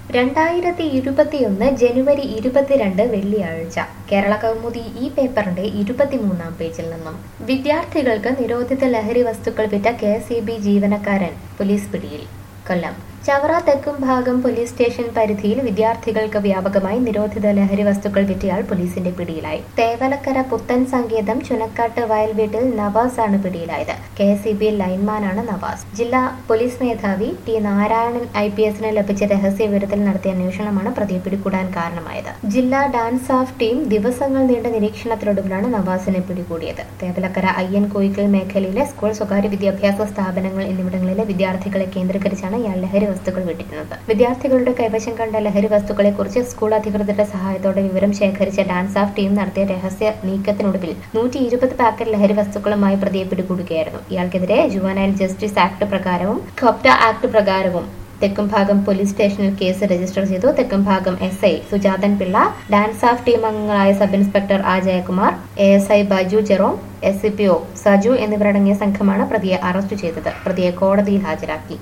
രണ്ടായിരത്തി ഇരുപത്തിയൊന്ന് ജനുവരി ഇരുപത്തിരണ്ട് വെള്ളിയാഴ്ച കേരള കൗമുദി ഈ പേപ്പറിന്റെ ഇരുപത്തിമൂന്നാം പേജിൽ നിന്നും വിദ്യാർത്ഥികൾക്ക് നിരോധിത ലഹരി വസ്തുക്കൾ വിറ്റ കെ എസ് ഇ ബി ജീവനക്കാരൻ പോലീസ് പിടിയിൽ കൊല്ലം ചവറ തെക്കും ഭാഗം പോലീസ് സ്റ്റേഷൻ പരിധിയിൽ വിദ്യാർത്ഥികൾക്ക് വ്യാപകമായി നിരോധിത ലഹരി വസ്തുക്കൾ വിറ്റയാൾ പോലീസിന്റെ പിടിയിലായി തേവലക്കര പുത്തൻ സങ്കേതം ചുനക്കാട്ട് വയൽ വീട്ടിൽ നവാസ് ആണ് പിടിയിലായത് കെ എസ് ഇ ബി ലൈൻമാനാണ് നവാസ് ജില്ലാ പോലീസ് മേധാവി ടി നാരായണൻ ഐ പി എസിന് ലഭിച്ച രഹസ്യ വിവരത്തിൽ നടത്തിയ അന്വേഷണമാണ് പ്രതിയെ പിടികൂടാൻ കാരണമായത് ജില്ലാ ഡാൻസ് ഓഫ് ടീം ദിവസങ്ങൾ നീണ്ട നിരീക്ഷണത്തിനൊടുവിലാണ് നവാസിനെ പിടികൂടിയത് തേവലക്കര അയ്യൻ കോയിക്കൽ മേഖലയിലെ സ്കൂൾ സ്വകാര്യ വിദ്യാഭ്യാസ സ്ഥാപനങ്ങൾ എന്നിവിടങ്ങളിലെ വിദ്യാർത്ഥികളെ കേന്ദ്രീകരിച്ചാണ് ഇയാൾ ലഹരി വസ്തുക്കൾ വിട്ടിരുന്നത് വിദ്യാർത്ഥികളുടെ കൈവശം കണ്ട ലഹരി വസ്തുക്കളെ കുറിച്ച് സ്കൂൾ അധികൃതരുടെ സഹായത്തോടെ വിവരം ശേഖരിച്ച ഡാൻസ് ഓഫ് ടീം നടത്തിയ രഹസ്യ നീക്കത്തിനൊടുവിൽ നൂറ്റി ഇരുപത് പാക്കറ്റ് ലഹരി വസ്തുക്കളുമായി പ്രതിയെ പിടികൂടുകയായിരുന്നു ഇയാൾക്കെതിരെ ജുവനൈൽ ജസ്റ്റിസ് ആക്ട് പ്രകാരവും ഖൊപ്റ്റ ആക്ട് പ്രകാരവും തെക്കുംഭാഗം പോലീസ് സ്റ്റേഷനിൽ കേസ് രജിസ്റ്റർ ചെയ്തു Thekkumbhagam S I Sujathan Pillai DANSAF team അംഗങ്ങളായ sub inspector A Jayakumar A S I Baju Jerome S C P O Saju എന്നിവരടങ്ങിയ സംഘമാണ് പ്രതിയെ അറസ്റ്റ് ചെയ്തത് പ്രതിയെ കോടതിയിൽ ഹാജരാക്കി